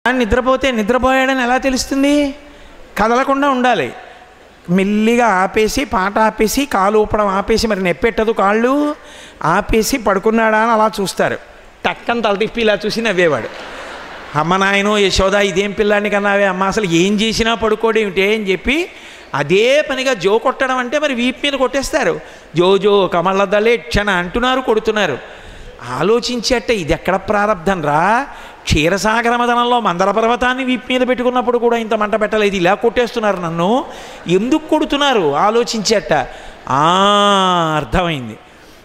నిద్రపోతే నిద్రపోయాడని ఎలా తెలుస్తుంది కదలకుండా ఉండాలి మెల్లిగా ఆపేసి పాట ఆపేసి కాలు ఊపడం ఆపేసి మరి నెప్పెట్టదు కాళ్ళు ఆపేసి పడుకున్నాడా అని అలా చూస్తారు టక్కన తల తిప్పి ఇలా చూసి నవ్వేవాడు అమ్మ నాయనో యశోద ఇదేం పిల్లాన్ని కన్నావే అమ్మ అసలు ఏం చేసినా పడుకోడేమిటి అని చెప్పి అదే పనిగా జో కొట్టడం అంటే మరి వీపు మీద కొట్టేస్తారు జో జో కమలదలే క్షణ అంటున్నారు కొడుతున్నారు ఆలోచించేట ఇది ఎక్కడ ప్రారంధం రా క్షీరసాగర మదనంలో మందర పర్వతాన్ని వీపు మీద పెట్టుకున్నప్పుడు కూడా ఇంత మంట పెట్టలేదు ఇలా కొట్టేస్తున్నారు నన్ను ఎందుకు కొడుతున్నారు ఆలోచించేట ఆ, అర్థమైంది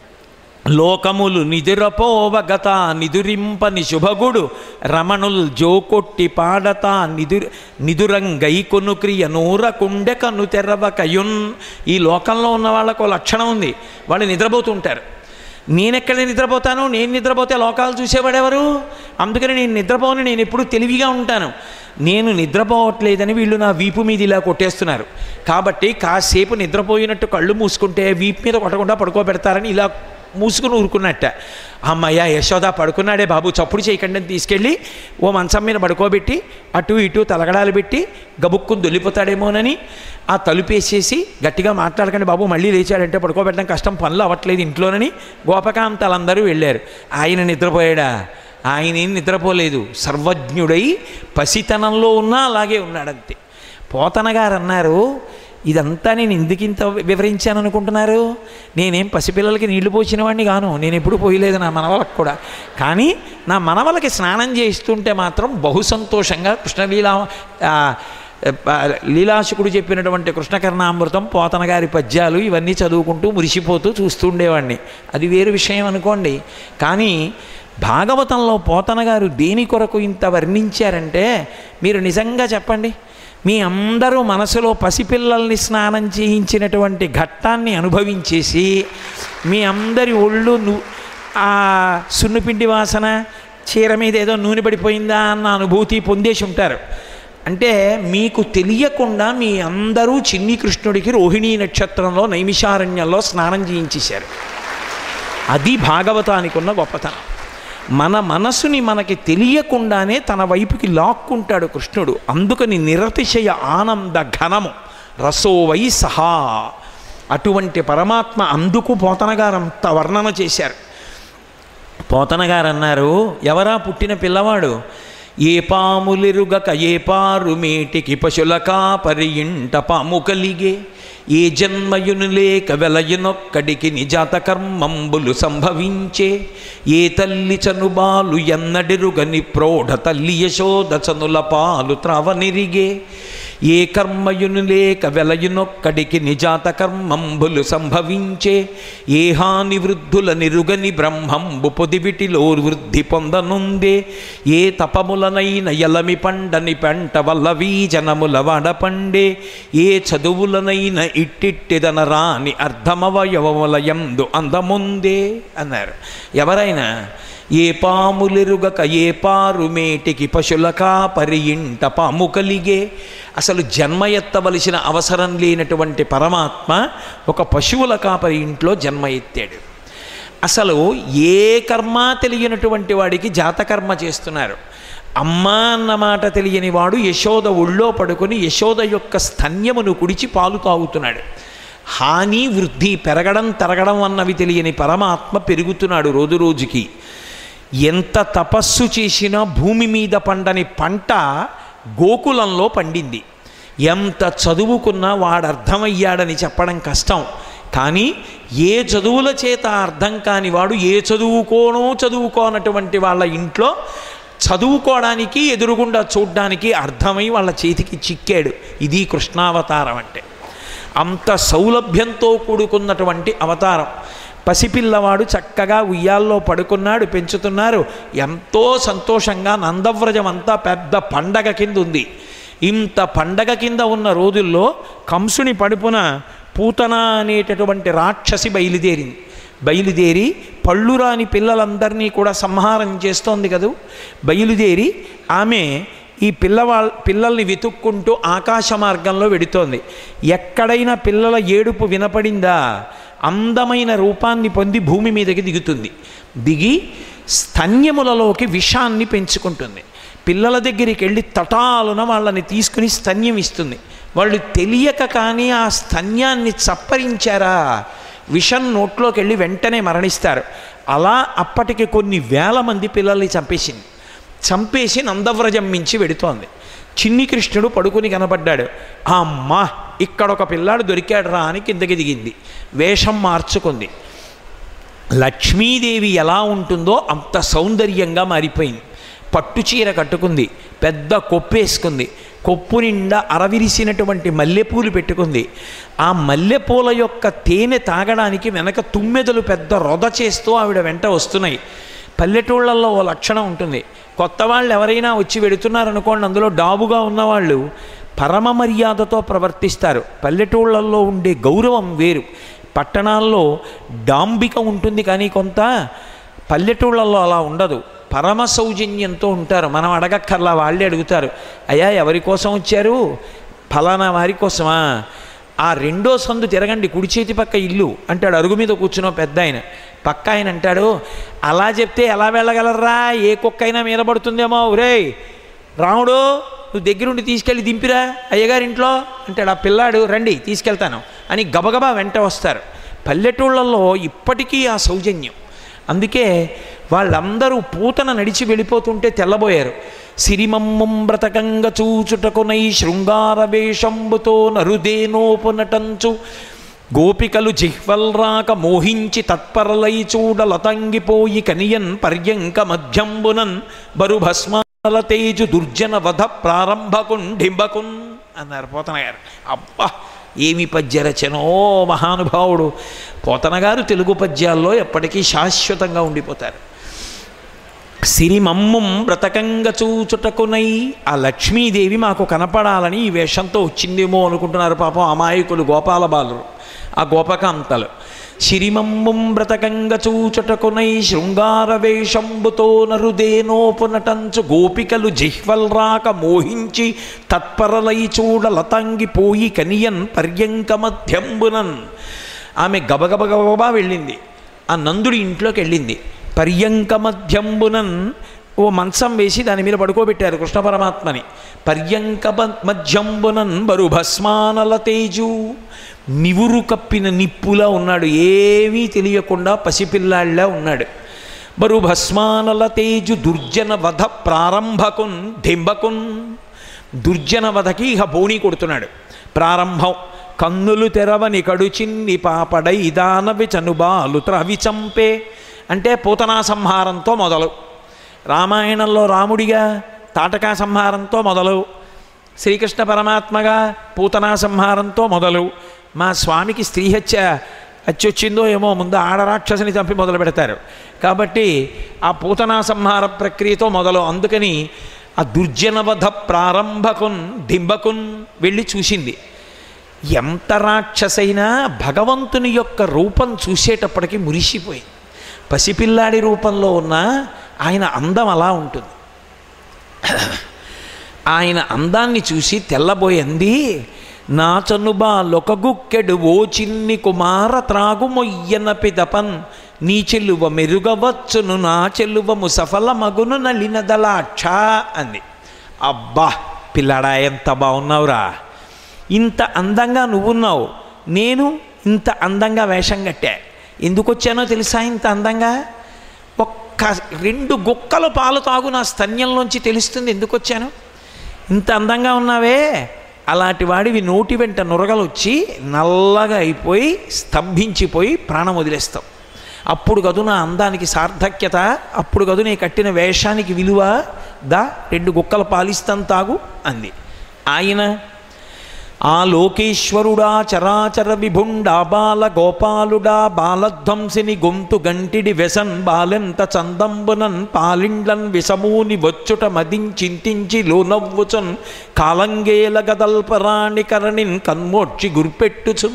లోకములు నిదురపోవగత నిదురింపని శుభగుడు రమణుల్ జోకొట్టి పాడత నిదురు నిదురంగై కొను క్రియ నూర కుండె కను తెరవకయున్ ఈ లోకంలో ఉన్న వాళ్ళకు ఓ లక్షణం ఉంది వాళ్ళు నిద్రపోతుంటారు నేనెక్కడ నిద్రపోతాను నేను నిద్రపోతే లోకాలు చూసేవాడెవరు అందుకని నేను నిద్రపోని నేను ఎప్పుడు తెలివిగా ఉంటాను నేను నిద్రపోవట్లేదని వీళ్ళు నా వీపు మీద ఇలా కొట్టేస్తున్నారు కాబట్టి కాసేపు నిద్రపోయినట్టు కళ్ళు మూసుకుంటే వీపు మీద కొట్టకుండా పడుకోబెడతారని ఇలా మూసుకుని ఊరుకున్నట్ట అమ్మయ్య యశోద పడుకున్నాడే బాబు చప్పుడు చేయకండి అని తీసుకెళ్ళి ఓ మంచం మీద పడుకోబెట్టి అటు ఇటు తలగడాలు పెట్టి గబుక్కుని దొల్లిపోతాడేమోనని ఆ తలుపేసేసి గట్టిగా మాట్లాడకండి బాబు మళ్ళీ లేచాడంటే పడుకోబెట్టడం కష్టం పనులు అవ్వట్లేదు ఇంట్లోనని గోపకాంతలందరూ వెళ్ళారు ఆయన నిద్రపోయాడా ఆయన ఏం నిద్రపోలేదు సర్వజ్ఞుడై పసితనంలో ఉన్నా అలాగే ఉన్నాడంతే పోతన గారు అన్నారు ఇదంతా నేను ఎందుకు ఇంత వివరించాను అనుకుంటున్నారు నేనేం పసిపిల్లలకి నీళ్లు పోసిన వాడిని గాను నేను ఎప్పుడు పోయలేదు నా మనవలకు కూడా కానీ నా మనవలకి స్నానం చేస్తుంటే మాత్రం బహు సంతోషంగా కృష్ణలీలా ఆ, ఆ, లీలాశకుడు చెప్పినటువంటి కృష్ణకర్ణామృతం పోతన గారి పద్యాలు ఇవన్నీ చదువుకుంటూ మురిసిపోతూ చూస్తుండేవాడిని అది వేరు విషయం అనుకోండి కానీ భాగవతంలో పోతన గారు దేని కొరకు ఇంత వర్ణించారంటే మీరు నిజంగా చెప్పండి మీ అందరూ మనసులో పసిపిల్లల్ని స్నానం చేయించినటువంటి ఘట్టాన్ని అనుభవించేసి మీ అందరి ఒళ్ళు ను ఆ సున్నుపిండి వాసన చీర మీద ఏదో నూనె పడిపోయిందా అన్న అనుభూతి పొందేసి ఉంటారు అంటే మీకు తెలియకుండా మీ అందరూ చిన్ని కృష్ణుడికి రోహిణీ నక్షత్రంలో నైమిషారణ్యంలో స్నానం చేయించేశారు అది భాగవతానికి ఉన్న గొప్పతనం మన మనసుని మనకి తెలియకుండానే తన వైపుకి లాక్కుంటాడు కృష్ణుడు అందుకని నిరతిశయ ఆనంద ఘనము రసోవై సహా అటువంటి పరమాత్మ అందుకు పోతనగారు అంత వర్ణన చేశారు పోతనగారు అన్నారు ఎవరా పుట్టిన పిల్లవాడు ఏ పాములెరుగక ఏ పారు మేటికి పశులకా పరియింట పాము కలిగే ఏ జన్మయును లేక వెలయునొక్కడికి నిజాత కర్మంబులు సంభవించే ఏ తల్లి చనుబాలు ఎన్నడెరుగని ప్రౌఢ తల్లి యశోద చనుల పాలు త్రావనిరిగే ఏ కర్మయును లేక వెలయునొక్కడికి నిజాత కర్మంబులు సంభవించే ఏ హాని వృద్ధుల నిరుగని బ్రహ్మంబు పొదివిటిలో వృద్ధి పొందనుందే ఏ తపములనైన ఎలమి పండని పెంట వల్ల వీజనముల వాడపండే ఏ చదువులనైన ఇట్టిట్టిదన రాని అర్ధమవయవములయందు అందముందే అన్నారు ఎవరైనా ఏ పాములెరుగక ఏ పారు మేటికి పశులకా పరియింట పాము కలిగే అసలు జన్మ ఎత్తవలసిన అవసరం లేనటువంటి పరమాత్మ ఒక పశువుల కాపరి ఇంట్లో జన్మ ఎత్తాడు అసలు ఏ కర్మ తెలియనటువంటి వాడికి జాతకర్మ చేస్తున్నారు అమ్మ అన్న మాట తెలియని వాడు యశోద ఒళ్ళో పడుకొని యశోద యొక్క స్తన్యమును కుడిచి పాలు తాగుతున్నాడు హాని వృద్ధి పెరగడం తరగడం అన్నవి తెలియని పరమాత్మ పెరుగుతున్నాడు రోజు రోజుకి ఎంత తపస్సు చేసినా భూమి మీద పండని పంట గోకులంలో పండింది ఎంత చదువుకున్నా వాడు అర్థమయ్యాడని చెప్పడం కష్టం కానీ ఏ చదువుల చేత అర్థం కాని వాడు ఏ చదువుకోనో చదువుకోనటువంటి వాళ్ళ ఇంట్లో చదువుకోవడానికి ఎదురుగుండా చూడ్డానికి అర్థమై వాళ్ళ చేతికి చిక్కాడు ఇది కృష్ణావతారం అంటే అంత సౌలభ్యంతో కూడుకున్నటువంటి అవతారం పసిపిల్లవాడు చక్కగా ఉయ్యాల్లో పడుకున్నాడు పెంచుతున్నారు ఎంతో సంతోషంగా నందవ్రజం అంతా పెద్ద పండగ కింద ఉంది ఇంత పండగ కింద ఉన్న రోజుల్లో కంసుని పడుపున పూతన అనేటటువంటి రాక్షసి బయలుదేరింది బయలుదేరి పళ్ళు రాని పిల్లలందరినీ కూడా సంహారం చేస్తోంది కదూ బయలుదేరి ఆమె ఈ పిల్లవాళ్ళ పిల్లల్ని వెతుక్కుంటూ ఆకాశ మార్గంలో వెడుతోంది ఎక్కడైనా పిల్లల ఏడుపు వినపడిందా అందమైన రూపాన్ని పొంది భూమి మీదకి దిగుతుంది దిగి స్తన్యములలోకి విషాన్ని పెంచుకుంటుంది పిల్లల దగ్గరికి వెళ్ళి తటాలున వాళ్ళని తీసుకుని స్తన్యం ఇస్తుంది వాళ్ళు తెలియక కానీ ఆ స్తన్యాన్ని చప్పరించారా విషం నోట్లోకి వెళ్ళి వెంటనే మరణిస్తారు అలా అప్పటికి కొన్ని వేల మంది పిల్లల్ని చంపేసింది చంపేసి నందవ్రజం మించి వెడుతోంది చిన్ని కృష్ణుడు పడుకుని కనపడ్డాడు అమ్మా ఇక్కడ ఒక పిల్లాడు దొరికాడు రా అని కిందకి దిగింది వేషం మార్చుకుంది లక్ష్మీదేవి ఎలా ఉంటుందో అంత సౌందర్యంగా మారిపోయింది పట్టు చీర కట్టుకుంది పెద్ద కొప్పేసుకుంది కొప్పు నిండా అరవిరిసినటువంటి మల్లెపూలు పెట్టుకుంది ఆ మల్లెపూల యొక్క తేనె తాగడానికి వెనక తుమ్మెదలు పెద్ద రొద చేస్తూ ఆవిడ వెంట వస్తున్నాయి పల్లెటూళ్ళల్లో ఓ లక్షణం ఉంటుంది కొత్త వాళ్ళు ఎవరైనా వచ్చి వెడుతున్నారనుకోండి అందులో డాబుగా ఉన్నవాళ్ళు పరమ మర్యాదతో ప్రవర్తిస్తారు పల్లెటూళ్ళల్లో ఉండే గౌరవం వేరు పట్టణాల్లో డాంబిక ఉంటుంది కానీ కొంత పల్లెటూళ్ళల్లో అలా ఉండదు పరమ సౌజన్యంతో ఉంటారు మనం అడగక్కర్లా వాళ్ళే అడుగుతారు అయ్యా ఎవరి కోసం వచ్చారు ఫలానా వారి కోసమా ఆ రెండో సందు తిరగండి కుడి చేతి పక్క ఇల్లు అంటాడు అరుగు మీద కూర్చున్న పెద్ద ఆయన పక్క ఆయన అంటాడు అలా చెప్తే ఎలా వెళ్ళగలరా ఏ కుక్కైనా మీద పడుతుందేమో ఒరేయ్ రాముడు నువ్వు దగ్గరుండి తీసుకెళ్ళి దింపిరా అయ్యగారింట్లో అంటాడు ఆ పిల్లాడు రండి తీసుకెళ్తాను అని గబగబా వెంట వస్తారు పల్లెటూళ్ళల్లో ఇప్పటికీ ఆ సౌజన్యం అందుకే వాళ్ళందరూ పూతన నడిచి వెళ్ళిపోతుంటే తెల్లబోయారు సిరిమమ్మం బ్రతకంగ చూచుటకునై శృంగార వేషంబుతో నరుదేనోపునటంచు గోపికలు జిహ్వల్రాక మోహించి తత్పరలై చూడ లతంగిపోయి కనియన్ పర్యంక మధ్యంబునన్ బరు భస్మాల తేజు దుర్జన వధ ప్రారంభకుండింబకున్ అన్నారు పోతన గారు అబ్బా ఏమి పద్య రచనో మహానుభావుడు పోతన గారు తెలుగు పద్యాల్లో ఎప్పటికీ శాశ్వతంగా ఉండిపోతారు సిరిమమ్ముం బ్రతకంగ చూచుటకునై ఆ లక్ష్మీదేవి మాకు కనపడాలని ఈ వేషంతో వచ్చిందేమో అనుకుంటున్నారు పాపం అమాయకులు గోపాల బాలురు ఆ గోపకాంతలు సిరిమమ్ముం బ్రతకంగ చూచుటకునై శృంగార వేషంబుతో నరుదేనోపునటంచు గోపికలు జిహ్వల్రాక మోహించి తత్పరలై చూడ లతంగిపోయి కనియన్ పర్యంక మధ్యంబునన్ ఆమె గబగబ గబగబా వెళ్ళింది ఆ నందుడి ఇంట్లోకి వెళ్ళింది పర్యంక మధ్యంబునన్ ఓ మంచం వేసి దాని మీద పడుకోబెట్టారు కృష్ణ పరమాత్మని పర్యంక మధ్యంబునన్ బరు భస్మానల తేజు నివురు కప్పిన నిప్పులా ఉన్నాడు ఏమీ తెలియకుండా పసిపిల్లాళ్ళ ఉన్నాడు బరు భస్మానల తేజు దుర్జన వధ ప్రారంభకున్ ఢింబకున్ దుర్జన వధకి ఇక బోణి కొడుతున్నాడు ప్రారంభం కన్నులు తెరవని కడుచిన్ని పాపడై దానవి చనుబాలు త్రవి చంపే అంటే పూతనా సంహారంతో మొదలు రామాయణంలో రాముడిగా తాటకా సంహారంతో మొదలు శ్రీకృష్ణ పరమాత్మగా పూతనా సంహారంతో మొదలు మా స్వామికి స్త్రీ హత్య హత్యొచ్చిందో ఏమో ముందు ఆడరాక్షసుని చంపి మొదలు పెడతారు కాబట్టి ఆ పూతనా సంహార ప్రక్రియతో మొదలు అందుకని ఆ దుర్జనవధ ప్రారంభకున్ డింబకున్ వెళ్ళి చూసింది ఎంత రాక్షసైనా భగవంతుని యొక్క రూపం చూసేటప్పటికి మురిసిపోయింది పసిపిల్లాడి రూపంలో ఉన్న ఆయన అందం అలా ఉంటుంది ఆయన అందాన్ని చూసి తెల్లబోయింది నా చనుబా లొకగుక్కెడు ఓ చిన్ని కుమార త్రాగు మొయ్యన పిదపన్ నీ చెల్లువ మెరుగవచ్చును నా చెల్లువము సఫల మగును నలినదలాక్ష అంది అబ్బా పిల్లాడా ఎంత బాగున్నావురా ఇంత అందంగా నువ్వున్నావు నేను ఇంత అందంగా వేషం కట్టా ఎందుకు వచ్చానో తెలుసా ఇంత అందంగా ఒక్క రెండు గుక్కల పాలు తాగు నా స్తన్యంలోంచి తెలుస్తుంది ఎందుకు వచ్చాను ఇంత అందంగా ఉన్నావే అలాంటి వాడివి నోటి వెంట నురగలు వచ్చి నల్లగా అయిపోయి స్తంభించిపోయి ప్రాణం వదిలేస్తావు అప్పుడు కదు నా అందానికి సార్థక్యత అప్పుడు కదు నీ కట్టిన వేషానికి విలువ దా రెండు గుక్కల పాలిస్తాను తాగు అంది ఆయన ఆ లోకేశ్వరుడా చరాచర విభుండా బాల గోపాలుడా బాలధ్వంసిని గొంతు గంటిడి వెసన్ బాలెంత చందంబునన్ పాలిండ్లన్ విషమూని వచ్చుట మదించింతించి లోనవ్వుచున్ కాలంగేల గదల్పరాణి కరణిన్ కన్మోక్షి గుర్పెట్టుచున్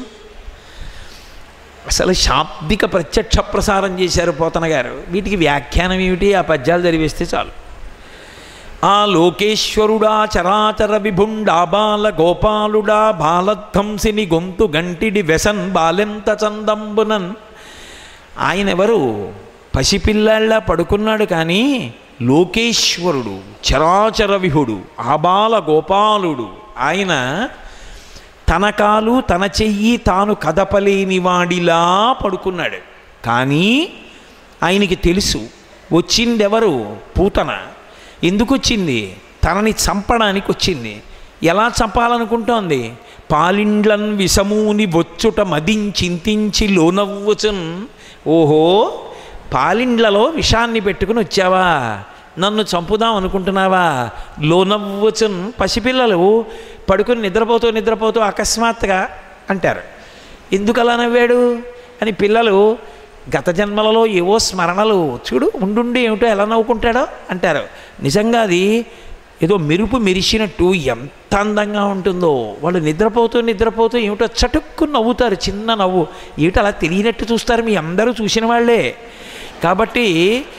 అసలు శాబ్దిక ప్రత్యక్ష ప్రసారం చేశారు పోతన గారు వీటికి వ్యాఖ్యానం ఏమిటి ఆ పద్యాలు చదివేస్తే చాలు ఆ లోకేశ్వరుడా చరాచర విభుండా బాల గోపాలుడా బాలధ్వంసిని గొంతు గంటిడి వెసన్ బాలెంత చందంబునన్ ఆయన ఎవరు పసిపిల్లాళ్ళ పడుకున్నాడు కానీ లోకేశ్వరుడు చరాచర విహుడు ఆబాల గోపాలుడు ఆయన తన కాలు తన చెయ్యి తాను కదపలేని వాడిలా పడుకున్నాడు కానీ ఆయనకి తెలుసు వచ్చిందెవరు పూతన ఎందుకు వచ్చింది తనని చంపడానికి వచ్చింది ఎలా చంపాలనుకుంటోంది పాలిండ్లన్ విషమూని బొచ్చుట మదించింతించి లోనవ్వుచున్ ఓహో పాలిండ్లలో విషాన్ని పెట్టుకుని వచ్చావా నన్ను చంపుదాం అనుకుంటున్నావా లోనవ్వుచున్ పసిపిల్లలు పడుకుని నిద్రపోతూ నిద్రపోతూ అకస్మాత్తుగా అంటారు ఎందుకు అలా నవ్వాడు అని పిల్లలు గత జన్మలలో ఏవో స్మరణలు చూడు ఉండుండి ఏమిటో ఎలా నవ్వుకుంటాడో అంటారు నిజంగా అది ఏదో మెరుపు మెరిసినట్టు ఎంత అందంగా ఉంటుందో వాళ్ళు నిద్రపోతూ నిద్రపోతూ ఏమిటో చటుక్కు నవ్వుతారు చిన్న నవ్వు ఏమిటో అలా తెలియనట్టు చూస్తారు మీ అందరూ చూసిన వాళ్ళే కాబట్టి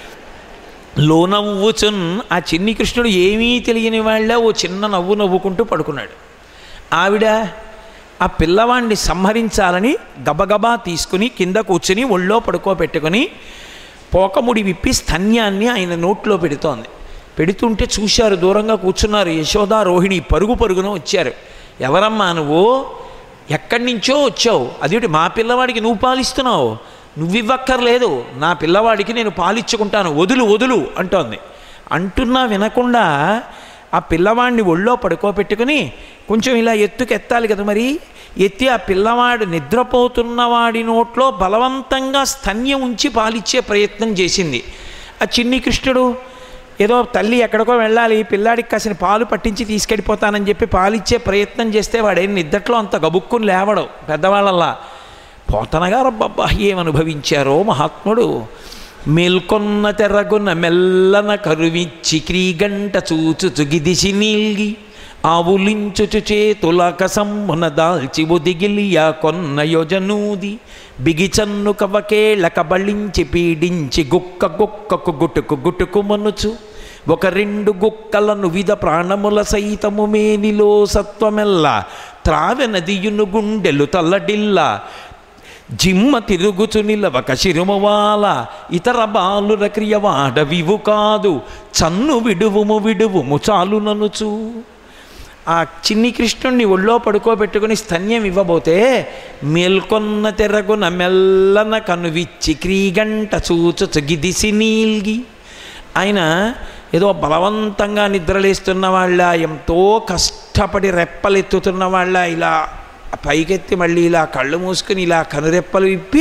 లోనవ్వుచున్ ఆ చిన్ని కృష్ణుడు ఏమీ తెలియని వాళ్ళ ఓ చిన్న నవ్వు నవ్వుకుంటూ పడుకున్నాడు ఆవిడ ఆ పిల్లవాడిని సంహరించాలని గబగబా తీసుకుని కింద కూర్చుని ఒళ్ళో పడుకోబెట్టుకొని పోకముడి విప్పి స్తన్యాన్ని ఆయన నోట్లో పెడుతోంది పెడుతుంటే చూశారు దూరంగా కూర్చున్నారు యశోదా రోహిణి పరుగు పరుగున వచ్చారు ఎవరమ్మా నువ్వు ఎక్కడి నుంచో వచ్చావు అదేంటి మా పిల్లవాడికి నువ్వు పాలిస్తున్నావు నువ్వివ్వక్కర్లేదు నా పిల్లవాడికి నేను పాలిచ్చుకుంటాను వదులు వదులు అంటోంది అంటున్నా వినకుండా ఆ పిల్లవాడిని ఒళ్ళో పడుకోబెట్టుకుని కొంచెం ఇలా ఎత్తుకెత్తాలి కదా మరి ఎత్తి ఆ పిల్లవాడు నిద్రపోతున్న వాడి నోట్లో బలవంతంగా స్తన్యం ఉంచి పాలిచ్చే ప్రయత్నం చేసింది ఆ చిన్ని కృష్ణుడు ఏదో తల్లి ఎక్కడికో వెళ్ళాలి పిల్లాడికి కాసిన పాలు పట్టించి తీసుకెళ్ళిపోతానని చెప్పి పాలిచ్చే ప్రయత్నం చేస్తే వాడేం నిద్దట్లో అంత గబుక్కుని లేవడం పెద్దవాళ్ళల్లా పోతనగారబ్బబ్బా ఏమనుభవించారో మహాత్ముడు మేల్కొన్న తెరగున మెల్లన కరువిచ్చి క్రీగంట చూచుచు గిదిసి నీల్గి ఆవులించుచు చేతులక సమ్మున దాల్చి ఒదిగిలియా కొన్న యోజనూది బిగిచన్ను కవకేళ కబళించి పీడించి గుక్క గుక్కకు గుటుకు గుటుకు మనుచు ఒక రెండు గుక్కలను విధ ప్రాణముల సైతము మేనిలో సత్వమెల్ల త్రావెనదియును గుండెలు తల్లడిల్ల జిమ్మ తిరుగుచు నిలవక శిరుమవాల ఇతర బాలుర క్రియవాడ వివు కాదు చన్ను విడువుము విడువుము చాలు ననుచు ఆ చిన్ని కృష్ణుణ్ణి ఒళ్ళో పడుకోబెట్టుకుని స్తన్యం ఇవ్వబోతే మేల్కొన్న తెరగున మెల్లన కనువిచ్చి క్రీగంట చూచుచు గిదిసి నీల్గి ఆయన ఏదో బలవంతంగా నిద్రలేస్తున్న వాళ్ళ ఎంతో కష్టపడి రెప్పలెత్తుతున్న వాళ్ళ ఇలా పైకెత్తి మళ్ళీ ఇలా కళ్ళు మూసుకుని ఇలా కనురెప్పలు విప్పి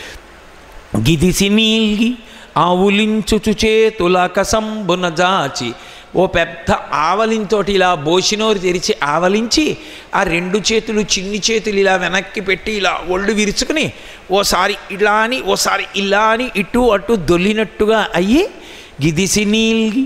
గిదిసి నీల్గి ఆవులించుచు చేతుల కసంబున జాచి ఓ పెద్ద ఆవలింతోటి ఇలా బోసినోరు తెరిచి ఆవలించి ఆ రెండు చేతులు చిన్ని చేతులు ఇలా వెనక్కి పెట్టి ఇలా ఒళ్ళు విరుచుకుని ఓసారి ఇలా అని ఓసారి ఇలా అని ఇటు అటు దొల్లినట్టుగా అయ్యి గిదిసి నీల్గి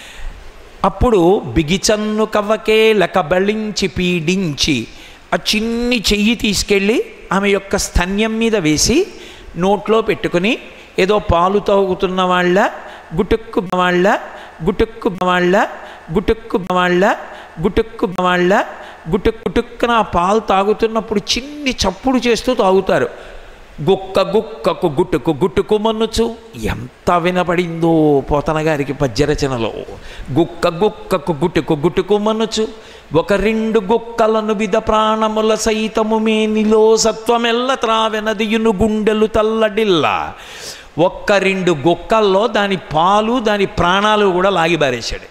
అప్పుడు బిగిచన్ను కవ్వకే లకబళించి పీడించి ఆ చిన్ని చెయ్యి తీసుకెళ్ళి ఆమె యొక్క స్తన్యం మీద వేసి నోట్లో పెట్టుకుని ఏదో పాలు తాగుతున్న వాళ్ళ గుటుక్కు వాళ్ళ గుటుక్కు వాళ్ళ గుటుక్కు వాళ్ళ గుటుక్కు వాళ్ళ గుటుక్ గుటుక్కున ఆ పాలు తాగుతున్నప్పుడు చిన్ని చప్పుడు చేస్తూ తాగుతారు గుక్క గుక్కకు గుట్టుకు గుట్టుకు మన్నుచు ఎంత వినపడిందో పోతన గారికి పద్యరచనలో గుక్క గుక్కకు గుట్టుకు గుట్టుకు మన్నుచు ఒక రెండు గుక్కలను విధ ప్రాణముల సైతము మేనిలో సత్వమెల్ల త్రావెనదియును గుండెలు తల్లడిల్ల ఒక్క రెండు గుక్కల్లో దాని పాలు దాని ప్రాణాలు కూడా లాగిబారేశాడు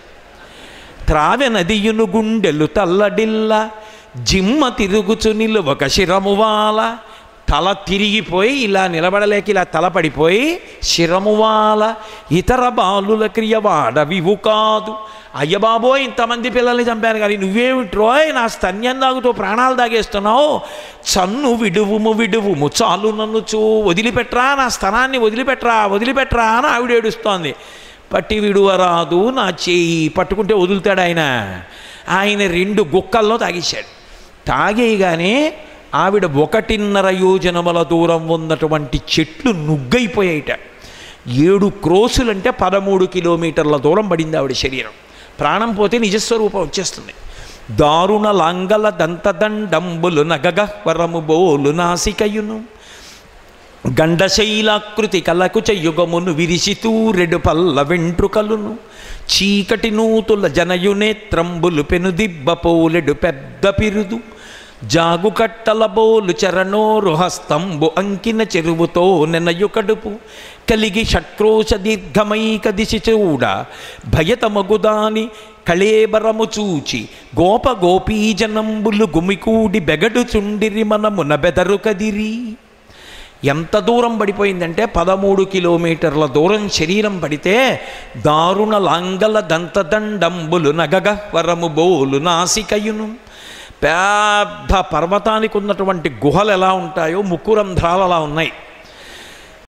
త్రావెనదియును గుండెలు తల్లడిల్ల జిమ్మ తిరుగుచు నిలువక శిరమువాల తల తిరిగిపోయి ఇలా నిలబడలేక ఇలా తల పడిపోయి శిరమువాల ఇతర బాలుల క్రియవాడ వివు కాదు అయ్యబాబో ఇంతమంది పిల్లల్ని చంపాను కానీ నువ్వేమిట్రోయ్ నా స్తన్యం తాగుతూ ప్రాణాలు తాగేస్తున్నావు చన్ను విడువుము విడువుము చాలు నన్ను చూ వదిలిపెట్రా నా స్తనాన్ని వదిలిపెట్రా వదిలిపెట్రా అని ఆవిడ ఏడుస్తోంది పట్టి విడువరాదు నా చేయి పట్టుకుంటే వదులుతాడు ఆయన ఆయన రెండు గుక్కల్లో తాగేశాడు తాగేయగానే ఆవిడ ఒకటిన్నర యోజనముల దూరం ఉన్నటువంటి చెట్లు నుగ్గైపోయాయిట ఏడు క్రోసులంటే పదమూడు కిలోమీటర్ల దూరం పడింది ఆవిడ శరీరం ప్రాణం పోతే నిజస్వరూపం వచ్చేస్తుంది దారుణ లాంగల దంతదండంబులు నగగహ్వరము బోలు నాసికయును గండశైలాకృతి కలకు చెయ్యుగమును విరిసితూరెడు పల్ల వెంట్రుకలును చీకటి నూతుల జనయునేత్రంబులు పెనుదిబ్బ పోలెడు పెద్ద పిరుదు జాగు కట్టల బోలు చరణోరు హస్తంబు అంకిన చెరువుతో నెనయు కడుపు కలిగి షట్క్రోశ దీర్ఘమైక దిశ చూడ భయతమగుదాని కళేబరము చూచి గోప గోపీజనంబులు గుమికూడి బెగడుచుండిరి మనమున బెదరు కదిరి ఎంత దూరం పడిపోయిందంటే పదమూడు కిలోమీటర్ల దూరం శరీరం పడితే దారుణ లాంగల దంతదండంబులు నగగ వరము బోలు నాసికయును పెద్ద పర్వతానికి ఉన్నటువంటి గుహలు ఎలా ఉంటాయో ముక్కు రంధ్రాలు అలా ఉన్నాయి